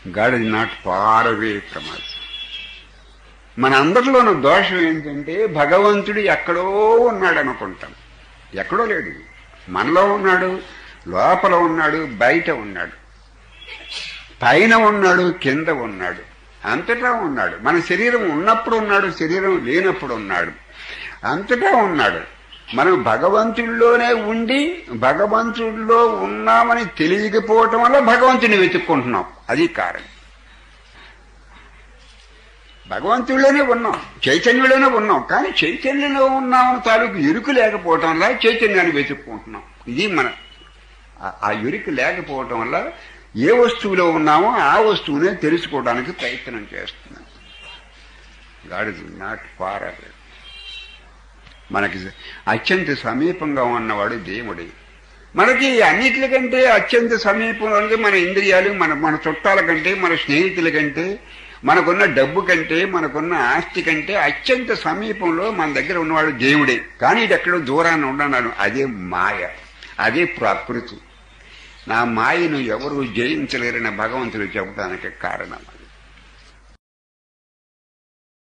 God is not far away from us మన అందరిలోని దోషం ఏంటంటే భగవంతుడు ఎక్కడో ఉన్నాడు అనుకుంటాం ఎక్కడో లేడు మనలో ఉన్నాడు లోపల ఉన్నాడు బయట ఉన్నాడు పైన ఉన్నాడు కింద ఉన్నాడు అంతటా ఉన్నాడు మన శరీరం ఉన్నప్పుడు ఉన్నాడు శరీరం లేనప్పుడు ఉన్నాడు అంతటా ఉన్నాడు మనం భగవంతుడిలోనే ఉండి భగవంతుడిలో ఉన్నామని తెలియకపోవటం వల్ల భగవంతుని వెతుక్కుంటున్నాం అది కారణం భగవంతుడిలోనే ఉన్నాం చైతన్యంలోనే ఉన్నాం కానీ చైతన్యంలో ఉన్నామని తాలూకు ఎరుకు లేకపోవటం వల్ల చైతన్యాన్ని వెతుక్కుంటున్నాం ఇది మన ఆ- ఆ ఎరుకు లేకపోవటం వల్ల ఏ వస్తువులో ఉన్నామో ఆ వస్తువునే తెలుసుకోవడానికి ప్రయత్నం చేస్తున్నాం God is not far away మనకి అత్యంత సమీపంగా ఉన్నవాడు దేవుడే మనకి అన్నిటికంటే అత్యంత సమీపంలో ఉంది మన ఇంద్రియాలు మన మన చుట్టాల కంటే మన స్నేహితుల కంటే మనకున్న డబ్బు కంటే మనకున్న ఆస్తి కంటే అత్యంత సమీపంలో మన దగ్గర ఉన్నవాడు దేవుడే కానీ ఇది ఎక్కడో దూరాన్ని ఉండన్నాను అదే మాయ అదే ప్రకృతి నా మాయను ఎవరు జయించలేరని భగవంతుడు చెప్పడానికి కారణం